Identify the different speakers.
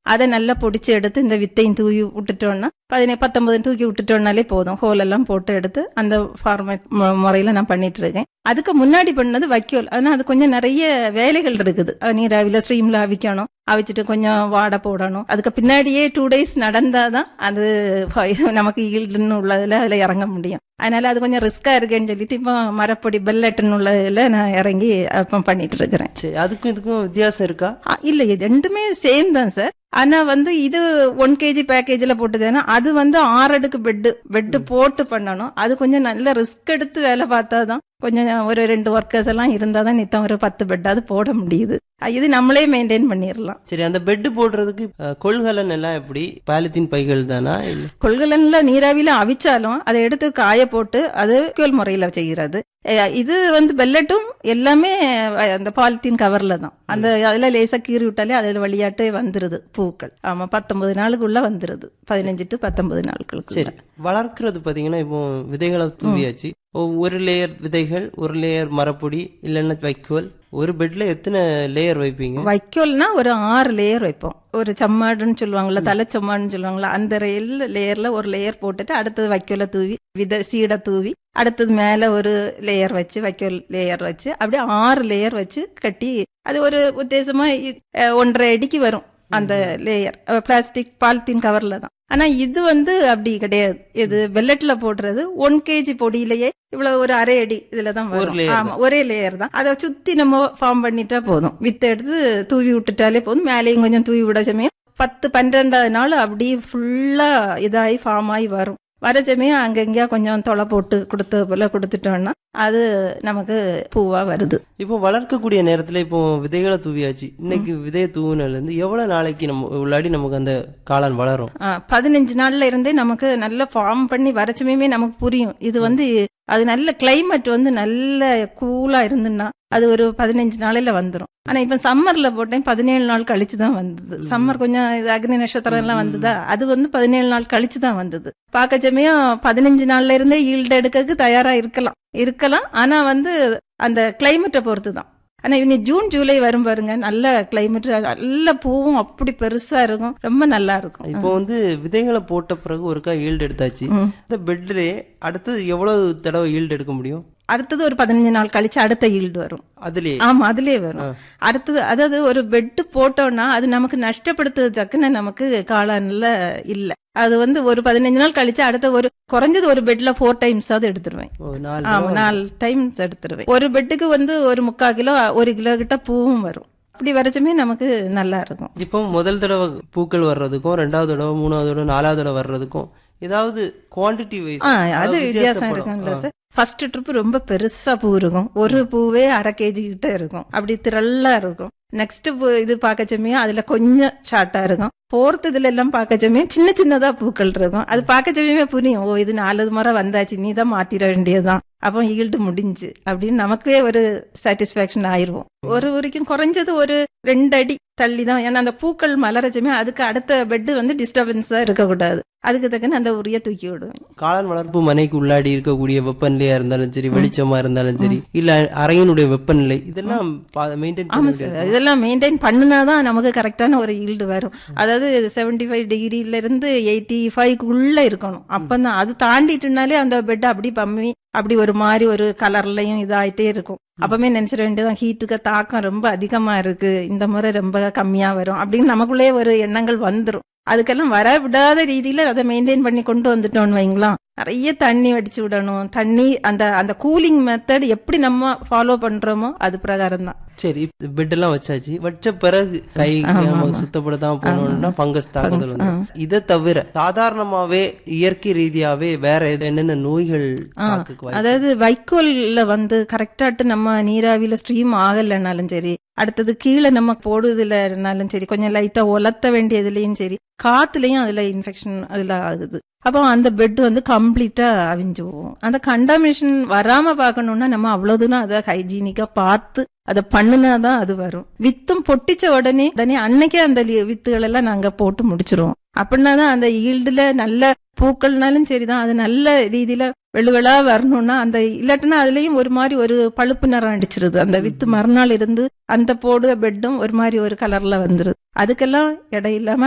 Speaker 1: அதை நல்லா பொடிச்சு எடுத்து இந்த வித்தையும் தூவி விட்டுட்டோம்னா பதினே பத்தொன்பது தூக்கி விட்டுட்டோம்னாலே போதும் ஹோல் எல்லாம் போட்டு எடுத்து அந்த ஃபார்மேட் முறையில நான் பண்ணிட்டு இருக்கேன் அதுக்கு முன்னாடி பண்ணது வைக்கோல் ஆனா அது கொஞ்சம் நிறைய வேலைகள் இருக்குது அது நீராவில ஸ்ட்ரீம்ல அவிக்கணும் அவிச்சிட்டு கொஞ்சம் வாடை போடணும் அதுக்கு பின்னாடியே டூ டேஸ் நடந்தாதான் அது நமக்கு ஈல்டுன்னு உள்ளதுல அதுல இறங்க முடியும் அதனால அது கொஞ்சம் ரிஸ்கா இருக்குன்னு சொல்லிட்டு இப்போ மரப்பொடி பெல்லட்டுன்னு உள்ளதுல நான் இறங்கி அப்போ பண்ணிட்டு இருக்கிறேன்
Speaker 2: சரி அதுக்கும் இதுக்கும் வித்தியாசம் இருக்கா
Speaker 1: ஆ, இல்ல இது ரெண்டுமே சேம் தான் சார் ஆனா வந்து இது ஒன் கேஜி பேக்கேஜ்ல போட்டுதுன்னா அது வந்து ஆறடுக்கு பெட்டு பெட்டு போட்டு பண்ணணும் அது கொஞ்சம் நல்ல ரிஸ்க் எடுத்து வேலை பார்த்தாதான் கொஞ்சம் ஒரு ரெண்டு ஒர்க்கர்ஸ் எல்லாம் இருந்தாதான் நித்தம் ஒரு பத்து பெட்டாவது போட முடியுது அ, இது நம்மளே மெயின்டைன் பண்ணிடலாம்
Speaker 2: சரி அந்த பெட் போடுறதுக்கு அஹ், கொள்கலன் எல்லாம் எப்படி பாலித்தீன் பைகள் தானா இல்ல
Speaker 1: கொள்கலன்ல நீராவில அவிச்சாலும் அதை எடுத்து காய போட்டு அது வைக்கோல் முறையில செய்யறது அஹ் இது வந்து பெல்லட்டும் எல்லாமே அஹ், அந்த பாலித்தீன் கவர்ல தான் அந்த அதுல லேசா கீறி விட்டாலே அதுல வழியாட்டே வந்துருது பூக்கள் ஆமா பத்தொன்பது நாளுக்குள்ள வந்துருது பதினஞ்சு டு பத்தொன்பது நாட்களுக்கு
Speaker 2: சரி வளர்க்கறது பாத்தீங்கன்னா இப்போ விதைகளை தூவியாச்சு ஒ- ஒரு லேயர் விதைகள் ஒரு லேயர் மரப்பொடி இல்லைன்னா வைக்கோல் ஒரு பெட்ல எத்தனை லேயர் வைப்பீங்க
Speaker 1: வைக்கோல்னா ஒரு ஆறு லேயர் வைப்போம் ஒரு சம்மாடுன்னு சொல்லுவாங்கல்ல தலை சம்மாடுன்னு சொல்லுவாங்கல்ல அந்த ரயில் லேயர்ல ஒரு லேயர் போட்டுட்டு அடுத்தது வைக்கோல தூவி வித சீடை தூவி அடுத்தது மேல ஒரு லேயர் வச்சு வைக்கோல் லேயர் வச்சு அப்படியே ஆறு லேயர் வச்சு கட்டி அது ஒரு உத்தேசமா இ- அஹ் ஒன்றரை அடிக்கு வரும் அந்த லேயர் பிளாஸ்டிக் பாலித்தீன் கவர்ல தான் ஆனா இது வந்து அப்படி கிடையாது இது வெல்லட்ல போடுறது ஒன் கேஜி பொடியிலேயே இவ்வளவு ஒரு அரை அடி இதுலதான்
Speaker 2: ஒரு
Speaker 1: வரும்
Speaker 2: layer
Speaker 1: ஆமா ஒரே லேயர் தான் அதை சுத்தி நம்ம ஃபார்ம் பண்ணிட்டா போதும் வித்து எடுத்து தூவி விட்டுட்டாலே போதும் மேலேயும் கொஞ்சம் தூவி விட சமயம் பத்து பன்னிரெண்டாவது நாள் அப்படியே ஃபுல்லா இதாகி ஃபார்ம் ஆகி வரும் வர சமயம் அங்கங்கேயா கொஞ்சம் தொலை போட்டு கொடுத்து போல கொடுத்துட்டோம்னா அது நமக்கு பூவா வருது
Speaker 2: இப்போ வளர்க்கக்கூடிய நேரத்துல இப்போ விதைகளை தூவியாச்சு இன்னைக்கு விதையை தூவினதுல இருந்து எவ்வளவு நாளைக்கு நம்ம உள்ளாடி நமக்கு அந்த காளான் வளரும்
Speaker 1: ஆ, பதினஞ்சு நாள்ல இருந்தே நமக்கு நல்ல ஃபார்ம் பண்ணி வரச்சமே நமக்கு புரியும் இது வந்து அது நல்ல கிளைமேட் வந்து நல்ல கூலா இருந்துன்னா அது ஒரு பதினஞ்சு நாளையில வந்துரும் ஆனா இப்ப சம்மர்ல போட்டேன் பதினேழு நாள் கழிச்சு தான் வந்தது சம்மர் கொஞ்சம் இது அக்னி நட்சத்திரம் எல்லாம் வந்ததா அது வந்து பதினேழு நாள் கழிச்சு தான் வந்தது பார்க்க சமயம் பதினஞ்சு நாள்ல இருந்தே ஈல்டு எடுக்கிறதுக்கு தயாரா இருக்கலாம் இருக்கலாம் ஆனா வந்து அந்த கிளைமேட்டை பொறுத்து தான் ஆனா இனி ஜூன் ஜூலை வரும் பாருங்க நல்ல கிளைமேட் நல்ல பூவும் அப்படி பெருசா இருக்கும் ரொம்ப நல்லா இருக்கும்
Speaker 2: இப்போ வந்து விதைகளை போட்ட பிறகு ஒருக்கா ஈல்டு எடுத்தாச்சு
Speaker 1: ம்.
Speaker 2: இந்த பெட்லயே அடுத்தது எவ்வளவு தடவை ஈல்டு எடுக்க முடியும்
Speaker 1: அடுத்தது ஒரு பதினஞ்சு நாள் கழிச்சு அடுத்த ஈல்டு வரும்
Speaker 2: அதுலயே
Speaker 1: ஆமா அதுலயே வரும் அடுத்தது அதாவது ஒரு பெட்டு போட்டோம்னா அது நமக்கு நஷ்டப்படுத்துறதுக்குன்னு நமக்கு காளான்ல இல்ல அது வந்து ஒரு பதினஞ்சு நாள் கழிச்சு அடுத்த ஒரு குறைஞ்சது ஒரு பெட்ல ஃபோர் டைம்ஸ் ஆவது எடுத்துருவேன்
Speaker 2: ஓ, நாலு
Speaker 1: ஆமா நாலு டைம்ஸ் எடுத்துருவேன் ஒரு பெட்டுக்கு வந்து ஒரு முக்கால் கிலோ ஒரு கிலோ கிட்ட பூவும் வரும் அப்படி வரைச்சுமே நமக்கு நல்லா இருக்கும்
Speaker 2: இப்போ முதல் தடவை பூக்கள் வர்றதுக்கும் ரெண்டாவது தடவை மூணாவது தடவை நாலாவது தடவை வர்றதுக்கும் ஏதாவது குவாண்டிட்டி வைஸ்
Speaker 1: ஆ அது வித்தியாசம் இருக்கும்ல சார் ஃபர்ஸ்ட் ட்ரிப் ரொம்ப பெருசா பூ இருக்கும் ஒரு பூவே அரை கேஜி கிட்ட இருக்கும் அப்படி திரளா இருக்கும் நெக்ஸ்ட் இது பார்க்கச்சமே அதுல கொஞ்சம் ஷார்ட்டா இருக்கும் ஃபோர்த் இதுல எல்லாம் பார்க்கச்சமே சின்ன சின்னதா பூக்கள் இருக்கும் அது பார்க்கச்சமே புரியும் ஓ இது நாலு முறை வந்தாச்சு நீ தான் மாத்திர வேண்டியதுதான் அப்போ ஈல்டு முடிஞ்சு அப்படின்னு நமக்கே ஒரு சாட்டிஸ்பாக்சன் ஆயிருவோம் ஒரு வரைக்கும் குறைஞ்சது ஒரு ரெண்டு அடி தள்ளி தான் ஏன்னா அந்த பூக்கள் மலரச்சமே அதுக்கு அடுத்த பெட் வந்து டிஸ்டர்பன்ஸா இருக்கக்கூடாது அதுக்கு தக்கன அந்த உரிய தூக்கி விடுவேன்
Speaker 2: காளான் வளர்ப்பு மனைக்கு உள்ளாடி இருக்கக்கூடிய வெப்பநிலையா இருந்தாலும் சரி வெளிச்சமா இருந்தாலும் சரி இல்ல அறையினுடைய வெப்பநிலை இதெல்லாம் மெயின்டைன்
Speaker 1: ஆமா
Speaker 2: பண்ண
Speaker 1: சார் இதெல்லாம் மெயின்டைன் பண்ணுனாதான் நமக்கு கரெக்டான ஒரு ஈல்டு வரும் அதாவது செவன்டி ஃபைவ் டிகிரில இருந்து எயிட்டி ஃபைவ்க்குள்ள இருக்கணும் அப்பதான் அது தாண்டிட்டுனாலே அந்த பெட் அப்படி பம்மி அப்படி ஒரு மாதிரி ஒரு கலர்லயும் இதாயிட்டே இருக்கும் அப்பவே நினைச்சிட வேண்டியதான் ஹீட்டுக்கு தாக்கம் ரொம்ப அதிகமா இருக்கு இந்த முறை ரொம்ப கம்மியா வரும் அப்படின்னு நமக்குள்ளே ஒரு எண்ணங்கள் வந்துரும் அதுக்கெல்லாம் வர விடாத ரீதியில அதை மெயின்டைன் பண்ணி கொண்டு வந்துட்டோம்னு வைங்களா நிறைய தண்ணி வடிச்சு விடணும் தண்ணி அந்த அந்த கூலிங் மெத்தட் எப்படி நம்ம ஃபாலோ பண்றோமோ அது பிரகாரம் தான்
Speaker 2: சரி பெட் எல்லாம் வச்சாச்சு வச்ச பிறகு கை நம்ம சுத்தப்படுத்தாம போனோம்னா பங்கஸ் தாக்குதல் வந்து இதை தவிர சாதாரணமாவே இயற்கை ரீதியாவே வேற எது- என்னென்ன நோய்கள் தாக்குக்கு வாய்ப்பு?
Speaker 1: அதாவது வைக்கோல்ல வந்து கரெக்டாட்டு நம்ம நீராவியில ஸ்ட்ரீம் ஆகலைனாலும் சரி அடுத்தது கீழே நம்ம போடுறதுலனாலும் சரி கொஞ்சம் லைட்டா உலர்த்த வேண்டியதுலயும் சரி காத்துலயும் அதுல இன்ஃபெக்ஷன் அதுல ஆகுது அப்போ அந்த பெட் வந்து கம்ப்ளீட்டா அவிஞ்சு போகும் அந்த கண்டாமினேஷன் வராம பார்க்கணும்னா நம்ம அவ்வளவு தூரம் அதை ஹைஜீனிக்கா பார்த்து அதை பண்ணுனாதான் அது வரும் வித்தும் பொட்டிச்ச உடனே உடனே அன்னைக்கே அந்த லி- வித்துகள் எல்லாம் நாங்க போட்டு முடிச்சிருவோம் அப்படின்னா தான் அந்த ஈல்டுல நல்ல பூக்கள்னாலும் சரிதான் அது நல்ல ரீதியில வெளுவெளா வரணும்னா அந்த இல்லாட்டினா அதுலயும் ஒரு மாதிரி ஒரு பழுப்பு நிறம் அடிச்சிருது அந்த வித்து மறுநாள் இருந்து அந்த போடுற பெட்டும் ஒரு மாதிரி ஒரு கலர்ல வந்துருது அதுக்கெல்லாம் இடையில்லாம